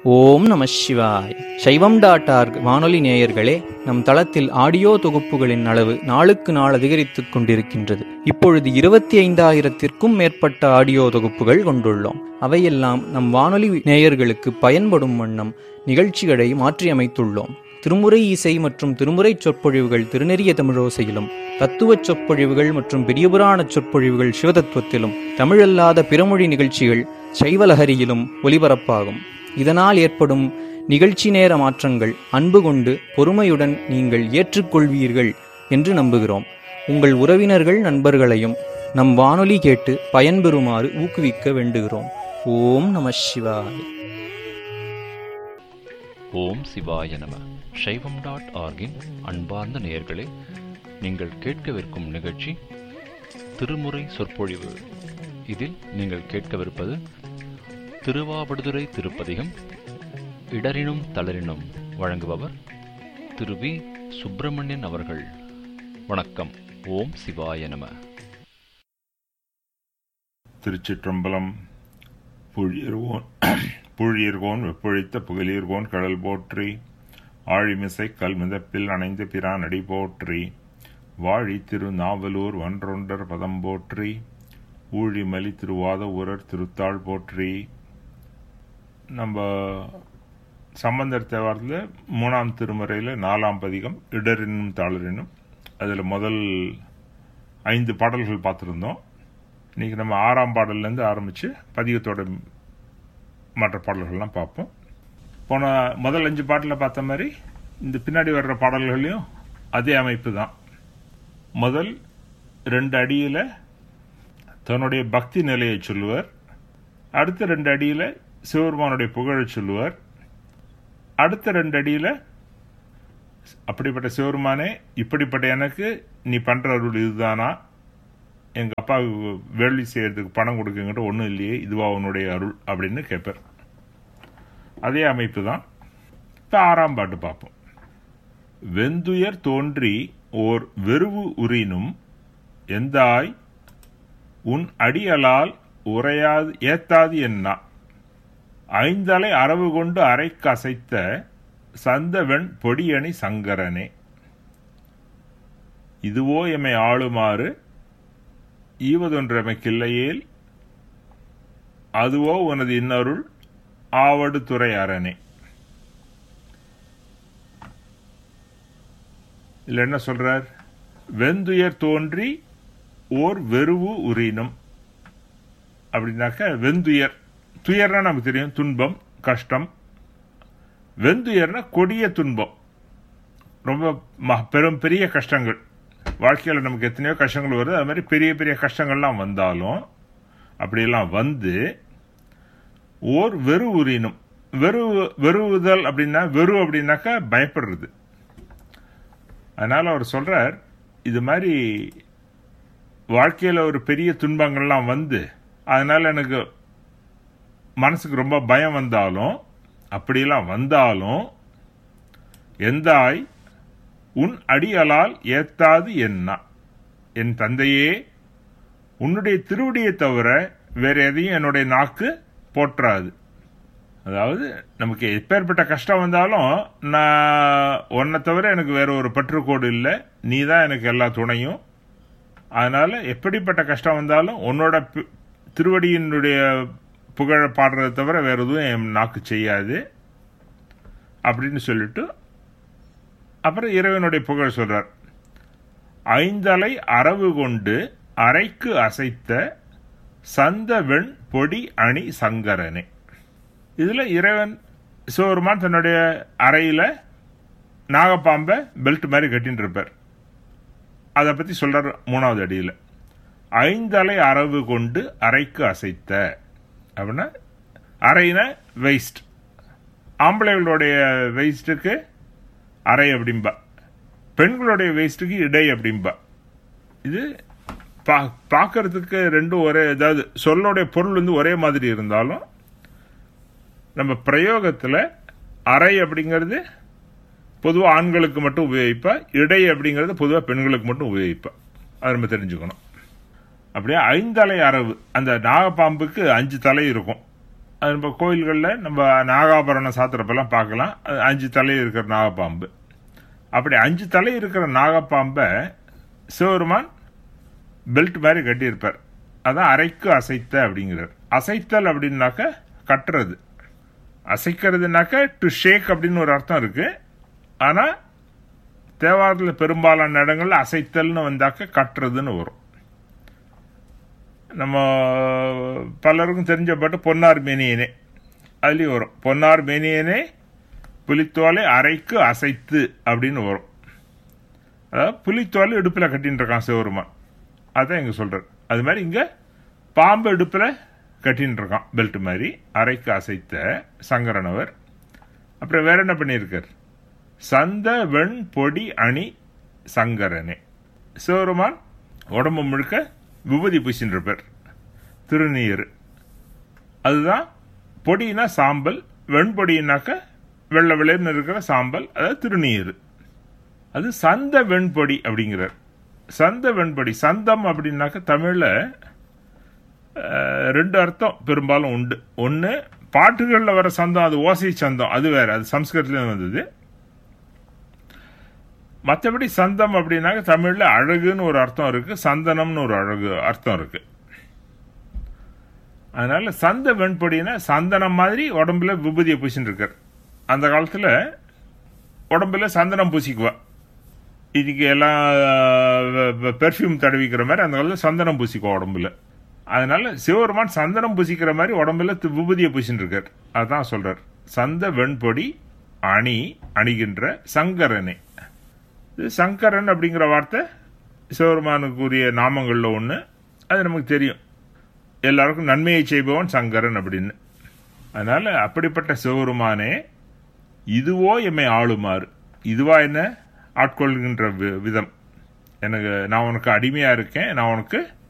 ஓம் நம சிவாய் சைவம் டாட் ஆர்க் வானொலி நேயர்களே நம் தளத்தில் ஆடியோ தொகுப்புகளின் அளவு நாளுக்கு நாள் அதிகரித்துக் கொண்டிருக்கின்றது இப்பொழுது இருபத்தி ஐந்தாயிரத்திற்கும் மேற்பட்ட ஆடியோ தொகுப்புகள் கொண்டுள்ளோம் அவையெல்லாம் நம் வானொலி நேயர்களுக்கு பயன்படும் வண்ணம் நிகழ்ச்சிகளை மாற்றியமைத்துள்ளோம் திருமுறை இசை மற்றும் திருமுறை சொற்பொழிவுகள் திருநெறிய தமிழோசையிலும் தத்துவச் சொற்பொழிவுகள் மற்றும் பெரியபுராண சொற்பொழிவுகள் சிவதத்துவத்திலும் தமிழல்லாத பிறமொழி நிகழ்ச்சிகள் சைவலஹரியிலும் ஒலிபரப்பாகும் இதனால் ஏற்படும் நிகழ்ச்சி நேர மாற்றங்கள் அன்பு கொண்டு பொறுமையுடன் நீங்கள் ஏற்றுக்கொள்வீர்கள் என்று நம்புகிறோம் உங்கள் உறவினர்கள் நண்பர்களையும் நம் வானொலி கேட்டு பயன்பெறுமாறு ஊக்குவிக்க வேண்டுகிறோம் ஓம் நம சிவாய ஓம் சிவாய நம சைவம் டாட் ஆர்கின் அன்பார்ந்த நேயர்களே நீங்கள் கேட்கவிருக்கும் நிகழ்ச்சி திருமுறை சொற்பொழிவு இதில் நீங்கள் கேட்கவிருப்பது திருவாவடுதுறை திருப்பதிகம் இடரினும் தளரினும் வழங்குபவர் திரு வி சுப்பிரமணியன் அவர்கள் வணக்கம் ஓம் சிவாய நம திருச்சிற்றம்பலம் புழியர்கோன் புழியர்கோன் வெப்பொழித்த புகழீர்கோன் கடல் போற்றி ஆழிமிசை கல் மிதப்பில் அணைந்த பிரான் அடி போற்றி வாழி திரு நாவலூர் வன்றொண்டர் பதம் போற்றி ஊழிமலி திருவாத ஊரர் திருத்தாள் போற்றி நம்ம சம்பந்தர் தேவாரத்தில் மூணாம் திருமுறையில் நாலாம் பதிகம் இடரினும் தாளரினும் அதில் முதல் ஐந்து பாடல்கள் பார்த்துருந்தோம் இன்னைக்கு நம்ம ஆறாம் பாடல்லேருந்து ஆரம்பித்து பதிகத்தோட மற்ற பாடல்கள்லாம் பார்ப்போம் போன முதல் அஞ்சு பாட்டில் பார்த்த மாதிரி இந்த பின்னாடி வர்ற பாடல்களையும் அதே அமைப்பு தான் முதல் ரெண்டு அடியில் தன்னுடைய பக்தி நிலையை சொல்லுவார் அடுத்த ரெண்டு அடியில் சிவபெருமானுடைய புகழை சொல்லுவார் அடுத்த ரெண்டு அடியில் அப்படிப்பட்ட சிவருமானே இப்படிப்பட்ட எனக்கு நீ பண்ற அருள் இதுதானா எங்க அப்பாவுக்கு வேள்வி செய்யறதுக்கு பணம் கொடுக்குங்கிட்ட ஒன்றும் இல்லையே இதுவா உன்னுடைய அருள் அப்படின்னு கேட்பார் அதே அமைப்பு தான் இப்போ ஆறாம் பாட்டு பார்ப்போம் வெந்துயர் தோன்றி ஓர் வெறுவு உறினும் எந்தாய் உன் அடியலால் உரையாது ஏத்தாது என்ன ஐந்தலை அரவு கொண்டு அரைக்கு அசைத்த சந்தவெண் பொடியணி சங்கரனே இதுவோ எமை ஆளுமாறு ஈவதொன்றமைக்கில்லையேல் அதுவோ உனது இன்னருள் ஆவடு துறை அரணே இல்ல என்ன சொல்றார் வெந்துயர் தோன்றி ஓர் வெறுவு உரினும் அப்படின்னாக்க வெந்துயர் துயர்னா நமக்கு தெரியும் துன்பம் கஷ்டம் வெந்துயர்னா கொடிய துன்பம் ரொம்ப ம- பெரும் பெரிய கஷ்டங்கள் வாழ்க்கையில் நமக்கு எத்தனையோ கஷ்டங்கள் வருது அது மாதிரி பெரிய பெரிய கஷ்டங்கள்லாம் வந்தாலும் அப்படியெல்லாம் வந்து ஓர் வெறு உரினும் வெறு வெறுவுதல் அப்படின்னா வெறு அப்படின்னாக்கா பயப்படுறது அதனால அவர் சொல்றார் இது மாதிரி வாழ்க்கையில் ஒரு பெரிய துன்பங்கள்லாம் வந்து அதனால எனக்கு மனசுக்கு ரொம்ப பயம் வந்தாலும் அப்படியெல்லாம் வந்தாலும் எந்தாய் உன் அடியலால் ஏத்தாது என்ன என் தந்தையே உன்னுடைய திருவடியை தவிர வேற எதையும் என்னுடைய நாக்கு போற்றாது அதாவது நமக்கு எப்பேற்பட்ட கஷ்டம் வந்தாலும் நான் உன்னை தவிர எனக்கு வேற ஒரு பற்றுக்கோடு இல்லை நீ தான் எனக்கு எல்லா துணையும் அதனால எப்படிப்பட்ட கஷ்டம் வந்தாலும் உன்னோட பி- திருவடியினுடைய புகழ பாடுறதை தவிர வேற எதுவும் என் நாக்கு செய்யாது அப்படின்னு சொல்லிட்டு அப்புறம் இறைவனுடைய புகழ் சொல்றார் ஐந்தலை அரவு கொண்டு அரைக்கு அசைத்த சந்த வெண் பொடி அணி சங்கரனே இதுல இறைவன் சிவபெருமான் தன்னுடைய அறையில நாகப்பாம்பை பெல்ட் மாதிரி கட்டின்னு இருப்பார் அதை பத்தி சொல்றார் மூணாவது அடியில் ஐந்தலை அரவு கொண்டு அரைக்கு அசைத்த அப்படின்னா அரைனா வெயிஸ்ட் ஆம்பளைகளுடைய வெயிஸ்ட்டுக்கு அரை அப்படிம்பா பெண்களுடைய வேஸ்ட்டுக்கு இடை அப்படிம்பா இது பா பார்க்கறதுக்கு ரெண்டும் ஒரே அதாவது சொல்லோடைய பொருள் வந்து ஒரே மாதிரி இருந்தாலும் நம்ம பிரயோகத்தில் அறை அப்படிங்கிறது பொதுவாக ஆண்களுக்கு மட்டும் உபயோகிப்பா இடை அப்படிங்கிறது பொதுவாக பெண்களுக்கு மட்டும் உபயோகிப்பா அதை நம்ம தெரிஞ்சுக்கணும் அப்படியே ஐந்தலை அரவு அந்த நாகப்பாம்புக்கு அஞ்சு தலை இருக்கும் அது நம்ம கோயில்களில் நம்ம நாகாபரணம் சாத்திரப்பெல்லாம் பார்க்கலாம் அது அஞ்சு தலை இருக்கிற நாகப்பாம்பு அப்படி அஞ்சு தலை இருக்கிற நாகப்பாம்பை சிவருமான் பெல்ட் மாதிரி கட்டியிருப்பார் அதான் அரைக்கு அசைத்த அப்படிங்கிறார் அசைத்தல் அப்படின்னாக்க கட்டுறது அசைக்கிறதுனாக்க டு ஷேக் அப்படின்னு ஒரு அர்த்தம் இருக்கு ஆனால் தேவாரத்தில் பெரும்பாலான இடங்கள்ல அசைத்தல்னு வந்தாக்க கட்டுறதுன்னு வரும் நம்ம பலருக்கும் தெரிஞ்ச பாட்டு பொன்னார் மேனியனே அதுலேயும் வரும் பொன்னார் மேனியனே புலித்தோலை அரைக்கு அசைத்து அப்படின்னு வரும் அதாவது புலித்தோலை இடுப்பில் கட்டின்னு இருக்கான் சிவருமான் அதான் இங்கே சொல்கிறார் அது மாதிரி இங்கே பாம்பு இடுப்பில் கட்டின்னு இருக்கான் பெல்ட் மாதிரி அரைக்கு அசைத்த சங்கரனவர் அப்புறம் வேற என்ன பண்ணியிருக்கார் சந்த வெண் பொடி அணி சங்கரனே சிவருமான் உடம்பு முழுக்க விபூதி பூசின்ற பேர் திருநீர் அதுதான் பொடினா சாம்பல் வெண்பொடினாக்க வெள்ளை வெள்ளைன்னு இருக்கிற சாம்பல் அதாவது திருநீர் அது சந்த வெண்பொடி அப்படிங்கிறார் சந்த வெண்பொடி சந்தம் அப்படின்னாக்க தமிழில் ரெண்டு அர்த்தம் பெரும்பாலும் உண்டு ஒன்று பாட்டுகளில் வர சந்தம் அது ஓசை சந்தம் அது வேற அது சம்ஸ்கிருதத்துலேயும் வந்தது மற்றபடி சந்தம் அப்படின்னாக்க தமிழில் அழகுன்னு ஒரு அர்த்தம் இருக்கு சந்தனம்னு ஒரு அழகு அர்த்தம் இருக்கு அதனால சந்த வெண்பொடினா சந்தனம் மாதிரி உடம்புல விபூதியை பூசின்னு இருக்கார் அந்த காலத்தில் உடம்புல சந்தனம் பூசிக்குவா இன்னைக்கு எல்லாம் பெர்ஃப்யூம் தடவிக்கிற மாதிரி அந்த காலத்தில் சந்தனம் பூசிக்குவா உடம்புல அதனால சிவபெருமான் சந்தனம் பூசிக்கிற மாதிரி உடம்புல விபூதியை பூசின்னு இருக்கார் அதான் சொல்றார் சந்த வெண்பொடி அணி அணிகின்ற சங்கரனே இது சங்கரன் அப்படிங்கிற வார்த்தை சிவபெருமானுக்குரிய நாமங்களில் ஒன்று அது நமக்கு தெரியும் எல்லாருக்கும் நன்மையை செய்பவன் சங்கரன் அப்படின்னு அதனால அப்படிப்பட்ட சிவபெருமானே இதுவோ எம்மை ஆளுமாறு இதுவா என்ன ஆட்கொள்கின்ற விதம் எனக்கு நான் உனக்கு அடிமையா இருக்கேன் நான் உனக்கு